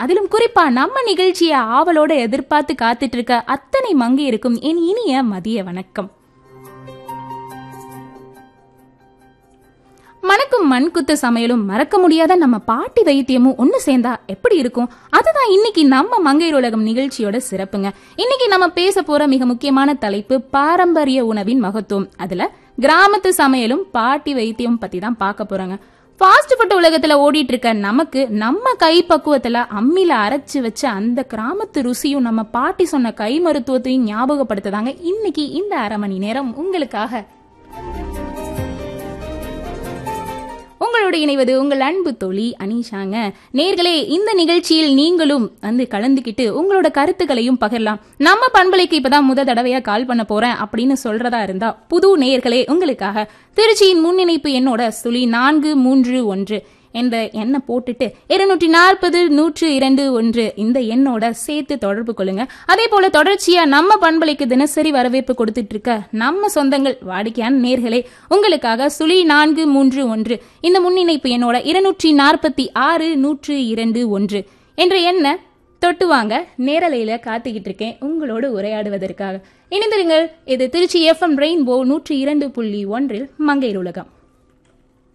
அதிலும் குறிப்பா நம்ம நிகழ்ச்சியை ஆவலோட எதிர்பார்த்து காத்துட்டு இருக்க அத்தனை மங்கை இருக்கும் என் இனிய மதிய வணக்கம் மணக்கும் மண் குத்து சமையலும் மறக்க முடியாத நம்ம பாட்டி வைத்தியமும் ஒண்ணு சேர்ந்தா எப்படி இருக்கும் அதுதான் இன்னைக்கு நம்ம மங்கையர் உலகம் நிகழ்ச்சியோட சிறப்புங்க இன்னைக்கு நம்ம பேச போற மிக முக்கியமான தலைப்பு பாரம்பரிய உணவின் மகத்துவம் அதுல கிராமத்து சமையலும் பாட்டி வைத்தியம் பத்தி தான் பார்க்க போறாங்க ஃபாஸ்ட் ஃபுட் உலகத்துல ஓடிட்டு இருக்க நமக்கு நம்ம கை பக்குவத்துல அம்மில அரைச்சு வச்ச அந்த கிராமத்து ருசியும் நம்ம பாட்டி சொன்ன கை மருத்துவத்தையும் ஞாபகப்படுத்துதாங்க இன்னைக்கு இந்த அரை மணி நேரம் உங்களுக்காக உங்களோட இணைவது உங்கள் அன்பு தோழி அனீஷாங்க நேர்களே இந்த நிகழ்ச்சியில் நீங்களும் வந்து கலந்துக்கிட்டு உங்களோட கருத்துக்களையும் பகிரலாம் நம்ம பண்பலைக்கு இப்பதான் முத தடவையா கால் பண்ண போறேன் அப்படின்னு சொல்றதா இருந்தா புது நேர்களே உங்களுக்காக திருச்சியின் முன்னிணைப்பு என்னோட சுழி நான்கு மூன்று ஒன்று என்ற எண்ணை போட்டுட்டு இருநூற்றி நாற்பது நூற்று இரண்டு ஒன்று இந்த எண்ணோட சேர்த்து தொடர்பு கொள்ளுங்க அதே போல தொடர்ச்சியா நம்ம பண்பலைக்கு தினசரி வரவேற்பு கொடுத்துட்டு இருக்க நம்ம சொந்தங்கள் வாடிக்கையான நேர்களே உங்களுக்காக சுழி நான்கு மூன்று ஒன்று இந்த முன்னிணைப்பு எண்ணோட இருநூற்றி நாற்பத்தி ஆறு நூற்று இரண்டு ஒன்று என்ற எண்ணை தொட்டு வாங்க நேரலையில காத்துக்கிட்டு இருக்கேன் உங்களோடு உரையாடுவதற்காக இணைந்திருங்கள் இது திருச்சி எஃப்எம் ரெயின்போ நூற்றி இரண்டு புள்ளி ஒன்றில் மங்கையர் உலகம்